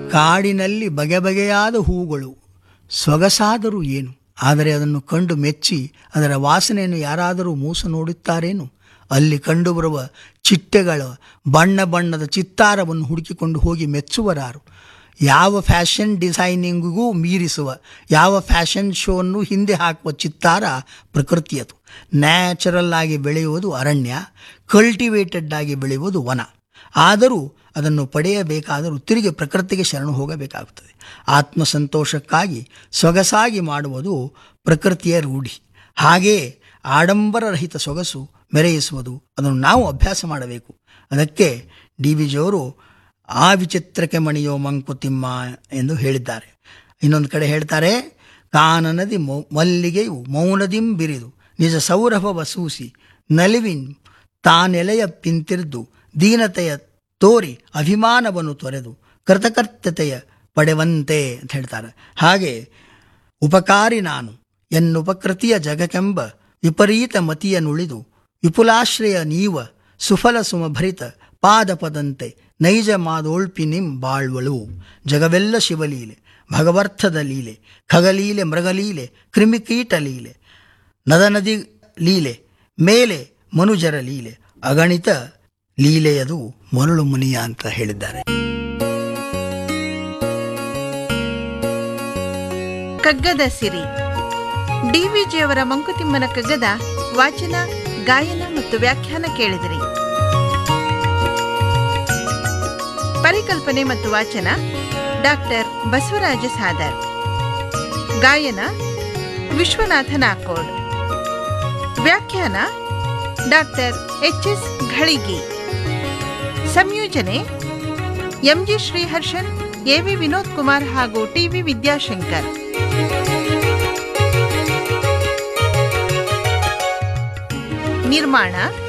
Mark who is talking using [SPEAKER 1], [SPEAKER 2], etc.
[SPEAKER 1] ಕಾಡಿನಲ್ಲಿ ಬಗೆ ಬಗೆಯಾದ ಹೂಗಳು ಸೊಗಸಾದರೂ ಏನು ಆದರೆ ಅದನ್ನು ಕಂಡು ಮೆಚ್ಚಿ ಅದರ ವಾಸನೆಯನ್ನು ಯಾರಾದರೂ ಮೂಸ ನೋಡುತ್ತಾರೇನು ಅಲ್ಲಿ ಕಂಡುಬರುವ ಚಿಟ್ಟೆಗಳ ಬಣ್ಣ ಬಣ್ಣದ ಚಿತ್ತಾರವನ್ನು ಹುಡುಕಿಕೊಂಡು ಹೋಗಿ ಮೆಚ್ಚುವರಾರು ಯಾವ ಫ್ಯಾಷನ್ ಡಿಸೈನಿಂಗಿಗೂ ಮೀರಿಸುವ ಯಾವ ಫ್ಯಾಷನ್ ಶೋವನ್ನು ಹಿಂದೆ ಹಾಕುವ ಚಿತ್ತಾರ ಪ್ರಕೃತಿಯದು ನ್ಯಾಚುರಲ್ ಆಗಿ ಬೆಳೆಯುವುದು ಅರಣ್ಯ ಕಲ್ಟಿವೇಟೆಡ್ ಆಗಿ ಬೆಳೆಯುವುದು ವನ ಆದರೂ ಅದನ್ನು ಪಡೆಯಬೇಕಾದರೂ ತಿರುಗಿ ಪ್ರಕೃತಿಗೆ ಶರಣು ಹೋಗಬೇಕಾಗುತ್ತದೆ ಆತ್ಮಸಂತೋಷಕ್ಕಾಗಿ ಸೊಗಸಾಗಿ ಮಾಡುವುದು ಪ್ರಕೃತಿಯ ರೂಢಿ ಹಾಗೆಯೇ ಆಡಂಬರರಹಿತ ಸೊಗಸು ಮೆರೆಯಿಸುವುದು ಅದನ್ನು ನಾವು ಅಭ್ಯಾಸ ಮಾಡಬೇಕು ಅದಕ್ಕೆ ಡಿ ವಿ ಜಿಯವರು ಆ ವಿಚಿತ್ರಕ್ಕೆ ಮಣಿಯೋ ಮಂಕುತಿಮ್ಮ ಎಂದು ಹೇಳಿದ್ದಾರೆ ಇನ್ನೊಂದು ಕಡೆ ಹೇಳ್ತಾರೆ ಕಾನನದಿ ಮೌ ಮಲ್ಲಿಗೆಯು ಮೌನದಿಂ ಬಿರಿದು ನಿಜ ಸೌರಭವ ಸೂಸಿ ನಲಿವಿನ್ ತಾನೆಲೆಯ ಪಿಂತಿರ್ದು ದೀನತೆಯ ತೋರಿ ಅಭಿಮಾನವನ್ನು ತೊರೆದು ಕೃತಕರ್ತತೆಯ ಪಡೆವಂತೆ ಅಂತ ಹೇಳ್ತಾರೆ ಹಾಗೆ ಉಪಕಾರಿ ನಾನು ಎನ್ನುಪಕೃತಿಯ ಜಗಕೆಂಬ ವಿಪರೀತ ಮತಿಯ ನುಳಿದು ವಿಪುಲಾಶ್ರಯ ನೀವ ಸುಫಲ ಸುಮಭರಿತ ಪಾದಪದಂತೆ ನೈಜ ಮಾದೋಳ್ಪಿ ನಿಂ ಬಾಳ್ವಳು ಜಗವೆಲ್ಲ ಶಿವಲೀಲೆ ಭಗವರ್ಥದ ಲೀಲೆ ಖಗಲೀಲೆ ಮೃಗಲೀಲೆ ಕ್ರಿಮಿಕೀಟ ಲೀಲೆ ನದನದಿ ಲೀಲೆ ಮೇಲೆ ಮನುಜರ ಲೀಲೆ ಅಗಣಿತ ಲೀಲೆಯದು ಮರಳು ಮುನಿಯ ಅಂತ ಹೇಳಿದ್ದಾರೆ
[SPEAKER 2] ಕಗ್ಗದ ಸಿರಿ ಡಿವಿಜಿಯವರ ಮಂಕುತಿಮ್ಮನ ಕಗ್ಗದ ವಾಚನ ಗಾಯನ ಮತ್ತು ವ್ಯಾಖ್ಯಾನ ಕೇಳಿದಿರಿ ಪರಿಕಲ್ಪನೆ ಮತ್ತು ವಾಚನ ಡಾಕ್ಟರ್ ಬಸವರಾಜ ಸಾದರ್ ಗಾಯನ ವಿಶ್ವನಾಥ ನಾಕೋಡ್ ವ್ಯಾಖ್ಯಾನ ಡಾಕ್ಟರ್ ಎಚ್ ಎಸ್ ಘಳಿಗಿ ಸಂಯೋಜನೆ ಎಂಜಿ ಶ್ರೀಹರ್ಷನ್ ಎವಿ ವಿನೋದ್ ಕುಮಾರ್ ಹಾಗೂ ಟಿವಿ ವಿದ್ಯಾಶಂಕರ್ ನಿರ್ಮಾಣ